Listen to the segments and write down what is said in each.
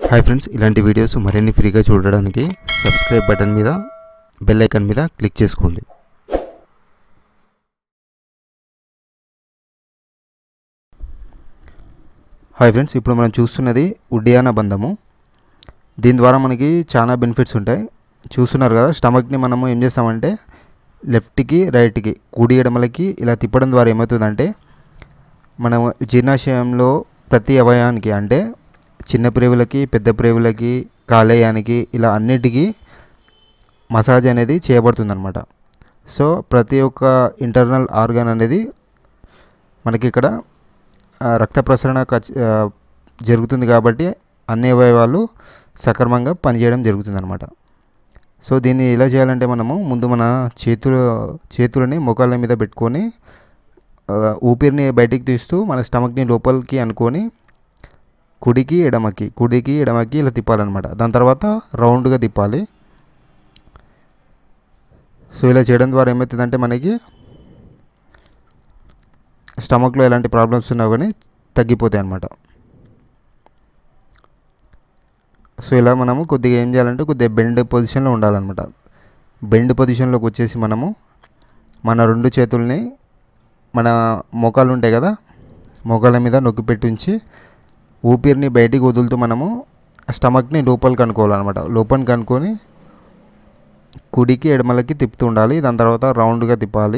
hi friends ఇలాంటి videos మరిన్ని ఫ్రీగా చూడడానికి సబ్స్క్రైబ్ బటన్ మీద బెల్ ఐకాన్ మీద క్లిక్ చేసుకోండి హాయ్ ఫ్రెండ్స్ ఇప్పుడు మనం చూస్తున్నది ఉడ్యాన బంధము దీని ద్వారా మనకి చాలా బెనిఫిట్స్ ఉంటాయి చూస్తున్నారు కదా స్టమక్ని మనము ఏం చేస్తామంటే లెఫ్ట్కి రైట్కి కుడి ఎడమలకి ఇలా తిప్పడం ద్వారా ఏమవుతుందంటే మనం జీర్ణాశయంలో ప్రతి అవయవానికి అంటే చిన్న ప్రేవులకి పెద్ద ప్రేవులకి కాలేయానికి ఇలా అన్నిటికీ మసాజ్ అనేది చేయబడుతుందన్నమాట సో ప్రతి ఒక్క ఇంటర్నల్ ఆర్గాన్ అనేది మనకి ఇక్కడ ఆ, రక్త ప్రసరణ ఖచ్- ఆ, జరుగుతుంది కాబట్టి అన్ని అవయవాలు సక్రమంగా పనిచేయడం జరుగుతుందన్నమాట సో దీన్ని ఎలా చేయాలంటే మనము ముందు మన చేతులు చేతులని ముఖాల మీద పెట్టుకొని ఆ, ఊపిరిని బయటికి తీస్తూ మన స్టమక్ని లోపలికి అనుకొని కుడికి ఎడమకి కుడికి ఎడమకి ఇలా తిప్పాలన్నమాట దాని తర్వాత రౌండ్గా తిప్పాలి సో ఇలా చేయడం ద్వారా ఏమవుతుందంటే మనకి స్టమక్లో ఎలాంటి ప్రాబ్లమ్స్ ఉన్నా కానీ తగ్గిపోతాయి అన్నమాట సో ఇలా మనము కొద్దిగా ఏం చేయాలంటే కొద్దిగా బెండ్ పొజిషన్లో ఉండాలన్నమాట బెండ్ పొజిషన్లోకి వచ్చేసి మనము మన రెండు చేతుల్ని మన మోకాలు ఉంటాయి కదా మోకాళ్ళ మీద నొక్కి పెట్టి ఉంచి ఊపిరిని బయటికి వదులుతూ మనము స్టమక్ని లోపలికి అనుకోవాలన్నమాట లోపలికి అనుకొని కుడికి ఎడమలకి తిప్పుతూ ఉండాలి దాని తర్వాత రౌండ్గా తిప్పాలి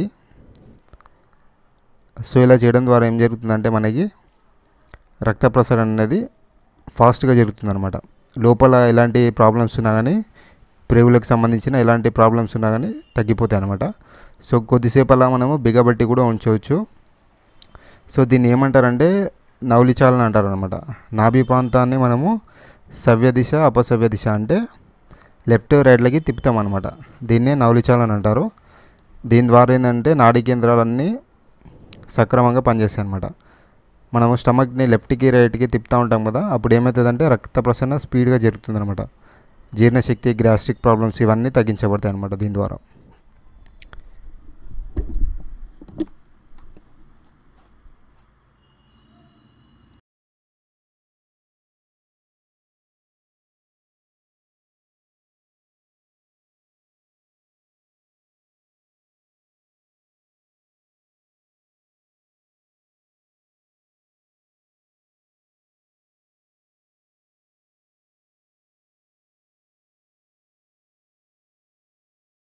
సో ఇలా చేయడం ద్వారా ఏం జరుగుతుందంటే మనకి రక్త ప్రసరణ అనేది ఫాస్ట్గా జరుగుతుంది అనమాట లోపల ఎలాంటి ప్రాబ్లమ్స్ ఉన్నా కానీ ప్రేవులకు సంబంధించిన ఎలాంటి ప్రాబ్లమ్స్ ఉన్నా కానీ తగ్గిపోతాయి అనమాట సో కొద్దిసేపు అలా మనము బిగబట్టి కూడా ఉంచవచ్చు సో దీన్ని ఏమంటారంటే నవలిచాలని అంటారు అనమాట నాభి ప్రాంతాన్ని మనము సవ్య దిశ అపసవ్య దిశ అంటే లెఫ్ట్ రైట్లకి తిప్పుతాం అనమాట దీన్నే నవలిచాలని అంటారు దీని ద్వారా ఏంటంటే నాడీ కేంద్రాలన్నీ సక్రమంగా పనిచేస్తాయి అనమాట మనము స్టమక్ని లెఫ్ట్కి రైట్కి తిప్పుతూ ఉంటాం కదా అప్పుడు ఏమవుతుందంటే రక్త ప్రసరణ స్పీడ్గా జరుగుతుంది అనమాట జీర్ణశక్తి గ్యాస్ట్రిక్ ప్రాబ్లమ్స్ ఇవన్నీ తగ్గించబడతాయి అనమాట దీని ద్వారా